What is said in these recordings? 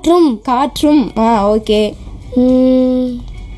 காற்றும் காற்றும் ஆ ஓகே ம்,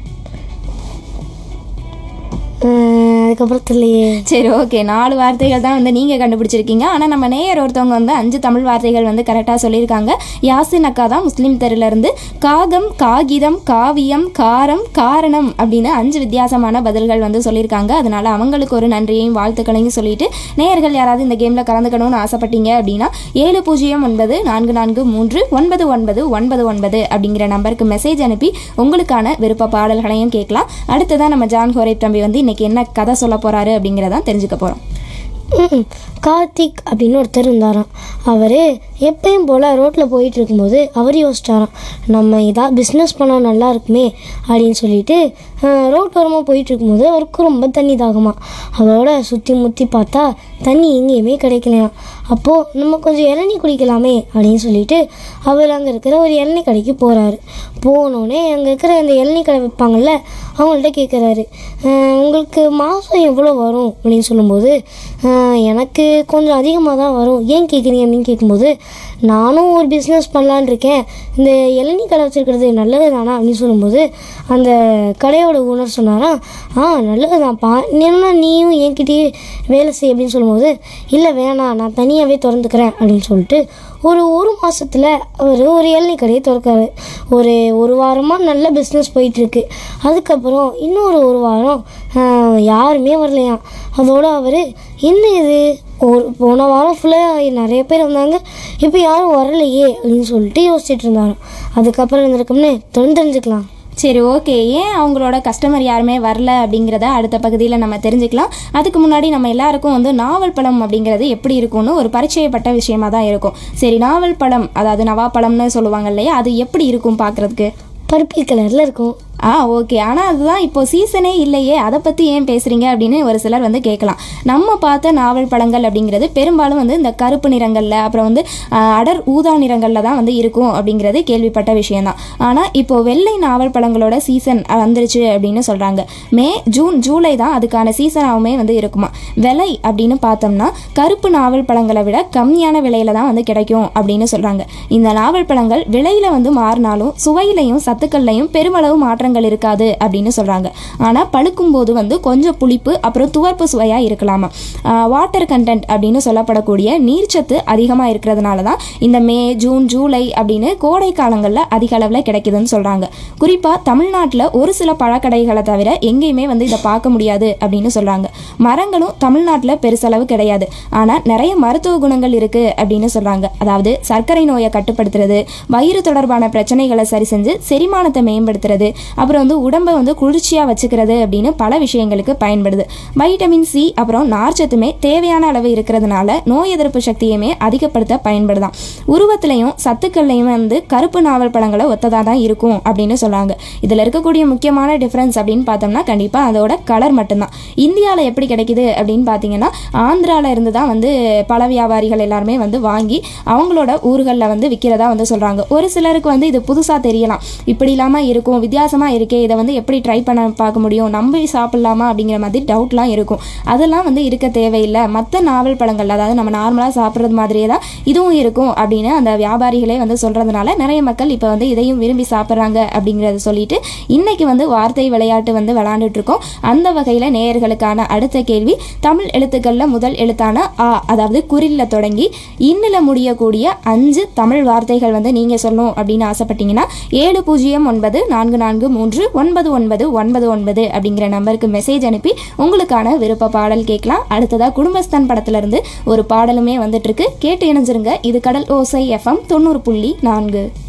அஹ், அதுக்கப்புறம் தெரியலையே சரி ஓகே நாலு வார்த்தைகள் தான் வந்து நீங்கள் கண்டுபிடிச்சிருக்கீங்க ஆனால் நம்ம நேயர் ஒருத்தவங்க வந்து அஞ்சு தமிழ் வார்த்தைகள் வந்து கரெக்டாக சொல்லியிருக்காங்க யாசின் அக்கா தான் முஸ்லீம் தெருலேருந்து காகம் காகிதம் காவியம் காரம் காரணம் அப்படின்னு அஞ்சு வித்தியாசமான பதில்கள் வந்து சொல்லியிருக்காங்க அதனால அவங்களுக்கு ஒரு நன்றியையும் வாழ்த்துக்களையும் சொல்லிட்டு நேயர்கள் யாராவது இந்த கேமில் கலந்துக்கணும்னு ஆசைப்பட்டீங்க அப்படின்னா ஏழு பூஜ்ஜியம் ஒன்பது நான்கு நான்கு மூன்று ஒன்பது ஒன்பது ஒன்பது ஒன்பது அப்படிங்கிற நம்பருக்கு மெசேஜ் அனுப்பி உங்களுக்கான விருப்ப பாடல்களையும் கேட்கலாம் அடுத்ததான் நம்ம ஜான் ஹோரே தம்பி வந்து இன்னைக்கு என்ன கதை சொல்ல போறாரு அப்படிங்கிறதான் தெரிஞ்சுக்க போறோம் ம், கார்த்திக் அப்படின்னு ஒருத்தர் இருந்தாராம் அவர் எப்பயும் போல் ரோட்டில் போயிட்டு இருக்கும்போது அவர் யோசிச்சாராம் நம்ம இதாக பிஸ்னஸ் பண்ணால் நல்லா இருக்குமே அப்படின்னு சொல்லிட்டு ரோட் ஓரமாக போயிட்டு இருக்கும்போது அவருக்கு ரொம்ப தண்ணி தாகமா அதோட சுற்றி முற்றி பார்த்தா தண்ணி எங்கேயுமே கிடைக்கலையாம் அப்போது நம்ம கொஞ்சம் இளநீ குடிக்கலாமே அப்படின்னு சொல்லிட்டு அவர் அங்கே இருக்கிற ஒரு இளநீ கடைக்கு போகிறாரு போனோடனே அங்கே இருக்கிற அந்த இளநீ கடை வைப்பாங்கள்ல அவங்கள்ட்ட கேட்குறாரு உங்களுக்கு மாதம் எவ்வளோ வரும் அப்படின்னு சொல்லும்போது "அஹ், எனக்கு கொஞ்சம் அதிகமாக தான் வரும் ஏன் கேட்குறீங்க அப்படின்னு கேட்கும்போது நானும் ஒரு பிஸ்னஸ் பண்ணலான்னு இருக்கேன் இந்த இளநீ கடை வச்சுருக்கிறது நல்லது தானா அப்படின்னு சொல்லும்போது அந்த கடையோட ஓனர் சொன்னாராம் ஆ நல்லது தான்ப்பா என்ன நீயும் என்கிட்டயே வேலை செய் அப்படின்னு சொல்லும்போது இல்லை வேணாம் நான் தனியாகவே திறந்துக்கிறேன் அப்படின்னு சொல்லிட்டு ஒரு ஒரு மாசத்துல அவர் ஒரு இளநீ கடையை திறக்காரு ஒரு ஒரு வாரமாக நல்ல பிஸ்னஸ் போயிட்டுருக்கு அதுக்கப்புறம் இன்னொரு ஒரு வாரம் ஆஹ், யாருமே வரலையாம் அதோட அவர் என்ன இது ஒரு போன வாரம் ஃபுல்லாக நிறைய பேர் வந்தாங்க இப்போ யாரும் வரலையே அப்படின்னு சொல்லிட்டு யோசிச்சுட்டு இருந்தாராம் அதுக்கப்புறம் இருந்திருக்கும்னு தொடர்ந்து தெரிஞ்சுக்கலாம் சரி ஓகே ஏன் அவங்களோட கஸ்டமர் யாருமே வரல அப்படிங்கிறத அடுத்த பகுதியில் நம்ம தெரிஞ்சுக்கலாம் அதுக்கு முன்னாடி நம்ம எல்லாருக்கும் வந்து நாவல் பழம் அப்படிங்கிறது எப்படி இருக்கும்னு ஒரு பரிச்சயப்பட்ட விஷயமா தான் இருக்கும் சரி நாவல் பழம் அதாவது நவா பழம்னு சொல்லுவாங்க இல்லையா அது எப்படி இருக்கும் பார்க்குறதுக்கு பர்பிள் கலரில் இருக்கும் ஆ ஓகே ஆனால் அதுதான் இப்போ சீசனே இல்லையே அதை பற்றி ஏன் பேசுகிறீங்க அப்படின்னு ஒரு சிலர் வந்து கேட்கலாம் நம்ம பார்த்த நாவல் பழங்கள் அப்படிங்கிறது பெரும்பாலும் வந்து இந்த கருப்பு நிறங்களில் அப்புறம் வந்து ஆ, அடர் ஊதா நிறங்களில் தான் வந்து இருக்கும் அப்படிங்கிறது கேள்விப்பட்ட விஷயம்தான் ஆனால் இப்போ வெள்ளை நாவல் பழங்களோட சீசன் வந்துருச்சு அப்படின்னு சொல்கிறாங்க மே ஜூன் ஜூலை தான் அதுக்கான சீசனாகவுமே வந்து இருக்குமா விலை அப்படின்னு பார்த்தோம்னா கருப்பு நாவல் பழங்களை விட கம்மியான விலையில தான் வந்து கிடைக்கும் அப்படின்னு சொல்கிறாங்க இந்த நாவல் பழங்கள் விலையில் வந்து மாறினாலும் சுவையிலையும் சத்துக்கள்லையும் பெருமளவு மாற்றங்கள் இருக்காது அப்படின்னு சொல்கிறாங்க ஆனால் பழுக்கும் போது வந்து கொஞ்சம் புளிப்பு அப்புறம் துவர்ப்பு சுவையாக இருக்கலாமா வாட்டர் கண்டென்ட் அப்படின்னு சொல்லப்படக்கூடிய நீர்ச்சத்து அதிகமாக இருக்கிறதுனால தான் இந்த மே ஜூன் ஜூலை அப்படின்னு கோடை காலங்களில் அதிக அளவில் கிடைக்குதுன்னு சொல்கிறாங்க குறிப்பாக தமிழ்நாட்டில் ஒரு சில பழக்கடைகளை தவிர எங்கேயுமே வந்து இதை பார்க்க முடியாது அப்படின்னு சொல்கிறாங்க மரங்களும் தமிழ்நாட்டில் பெருசளவு கிடையாது ஆனால் நிறைய மருத்துவ குணங்கள் இருக்குது அப்படின்னு சொல்கிறாங்க அதாவது சர்க்கரை நோயை கட்டுப்படுத்துறது வயிறு தொடர்பான பிரச்சனைகளை சரி செஞ்சு செரிமானத்தை மேம்படுத்துறது அப்புறம் வந்து உடம்பை வந்து குளிர்ச்சியாக வச்சுக்கிறது அப்படின்னு பல விஷயங்களுக்கு பயன்படுது வைட்டமின் சி அப்புறம் நார்ச்சத்துமே தேவையான அளவு இருக்கிறதுனால நோய் எதிர்ப்பு சக்தியுமே அதிகப்படுத்த பயன்படுதாம் உருவத்திலையும் சத்துக்கள்லையும் வந்து கருப்பு நாவல் பழங்களை ஒத்ததாக தான் இருக்கும் அப்படின்னு சொல்கிறாங்க இதில் இருக்கக்கூடிய முக்கியமான டிஃப்ரென்ஸ் அப்படின்னு பார்த்தோம்னா கண்டிப்பாக அதோட கலர் மட்டும்தான் இந்தியாவில் எப்படி கிடைக்குது அப்படின்னு பார்த்தீங்கன்னா ஆந்திராவில் இருந்து தான் வந்து பழ வியாபாரிகள் எல்லாருமே வந்து வாங்கி அவங்களோட ஊர்களில் வந்து விற்கிறதா வந்து சொல்கிறாங்க ஒரு சிலருக்கு வந்து இது புதுசாக தெரியலாம் இப்படி இல்லாமல் இருக்கும் வித்தியாசமாக இருக்கே இதை வந்து எப்படி ட்ரை பண்ண பார்க்க முடியும் நம்பி சாப்பிட்லாமா அப்படிங்கிற மாதிரி டவுட்லாம் இருக்கும் அதெல்லாம் வந்து இருக்க தேவையில்லை மற்ற நாவல் பழங்கள் அதாவது நம்ம நார்மலாக சாப்பிட்றது மாதிரியே தான் இதுவும் இருக்கும் அப்படின்னு அந்த வியாபாரிகளே வந்து சொல்கிறதுனால நிறைய மக்கள் இப்போ வந்து இதையும் விரும்பி சாப்பிட்றாங்க அப்படிங்கிறத சொல்லிட்டு இன்னைக்கு வந்து வார்த்தை விளையாட்டு வந்து விளையாண்டுட்டு இருக்கோம் அந்த வகையில் நேயர்களுக்கான அடுத்த கேள்வி தமிழ் எழுத்துக்களில் முதல் எழுத்தான ஆ அதாவது குறிலில் தொடங்கி இன்னில் முடியக்கூடிய அஞ்சு தமிழ் வார்த்தைகள் வந்து நீங்கள் சொல்லணும் அப்படின்னு ஆசைப்பட்டீங்கன்னா ஏழு பூஜ்ஜியம் ஒன்பது நான்கு நான்கு மூன்று ஒன்பது ஒன்பது ஒன்பது ஒன்பது அப்படிங்கிற நம்பருக்கு மெசேஜ் அனுப்பி உங்களுக்கான விருப்ப பாடல் கேட்கலாம் அடுத்ததாக குடும்பஸ்தான் படத்துல இருந்து ஒரு பாடலுமே வந்துட்டு இருக்கு கேட்டு இணைஞ்சிருங்க இது கடல் ஓசை எஃப்எம் தொண்ணூறு புள்ளி நான்கு